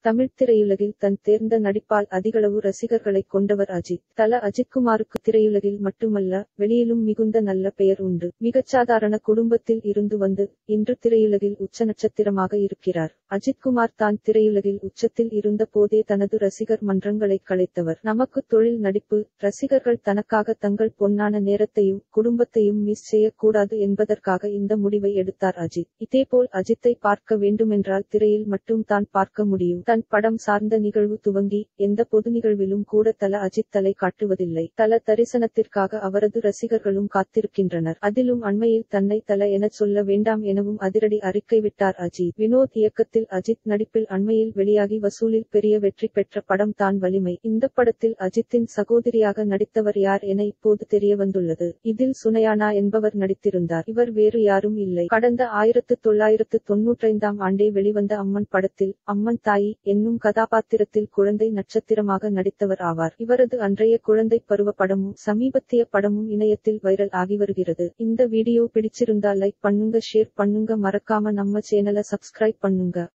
தமிழ்த் திரையுலகில் தன் தேர்ந்த நடிப்பால் அதிகளவு ரசிகர்களைக் கொண்டவர் அஜித் தல அஜித்குமாருக்கு திரையுலகில் மட்டுமல்ல வெளியிலும் மிகுந்த நல்ல பெயர் உண்டு மிகச்சாதாரண குடும்பத்தில் இருந்து வந்து இன்று திரையுலகில் உச்ச நட்சத்திரமாக இருக்கிறார் அஜித்குமார் தான் திரையுலகில் உச்சத்தில் இருந்த போதே தனது ரசிகர் மன்றங்களை கலைத்தவர் நமக்கு தொழில் நடிப்பு ரசிகர்கள் தனக்காக தங்கள் பொன்னான நேரத்தையும் குடும்பத்தையும் மிஸ் செய்யக்கூடாது என்பதற்காக இந்த முடிவை எடுத்தார் அஜித் இதேபோல் அஜித்தை பார்க்க வேண்டுமென்றால் திரையில் மட்டும் தான் பார்க்க முடியும் தன் படம் சார்ந்த நிகழ்வு துவங்கி எந்த பொது நிகழ்விலும் கூட தல அஜித் தலை காட்டுவதில்லை தல தரிசனத்திற்காக அவரது ரசிகர்களும் காத்திருக்கின்றனர் அதிலும் அண்மையில் தன்னை தல எனச் சொல்ல வேண்டாம் எனவும் அதிரடி அறிக்கை விட்டார் அஜித் வினோத் இயக்கத்தில் அஜித் நடிப்பில் அண்மையில் வெளியாகி வசூலில் பெரிய வெற்றி பெற்ற படம் தான் வலிமை இந்த படத்தில் அஜித்தின் சகோதரியாக நடித்தவர் யார் என இப்போது தெரிய வந்துள்ளது இதில் சுனையானா என்பவர் நடித்திருந்தார் இவர் வேறு யாரும் இல்லை கடந்த ஆயிரத்து தொள்ளாயிரத்து தொன்னூற்றைந்தாம் ஆண்டே வெளிவந்த அம்மன் படத்தில் அம்மன் தாயி என்னும் கதாபாத்திரத்தில் குழந்தை நட்சத்திரமாக நடித்தவர் ஆவார் இவரது அன்றைய குழந்தை பருவ படமும் சமீபத்திய படமும் இணையத்தில் வைரல் ஆகி வருகிறது இந்த வீடியோ பிடிச்சிருந்தா லைக் பண்ணுங்க ஷேர் பண்ணுங்க மறக்காம நம்ம சேனலை சப்ஸ்கிரைப் பண்ணுங்க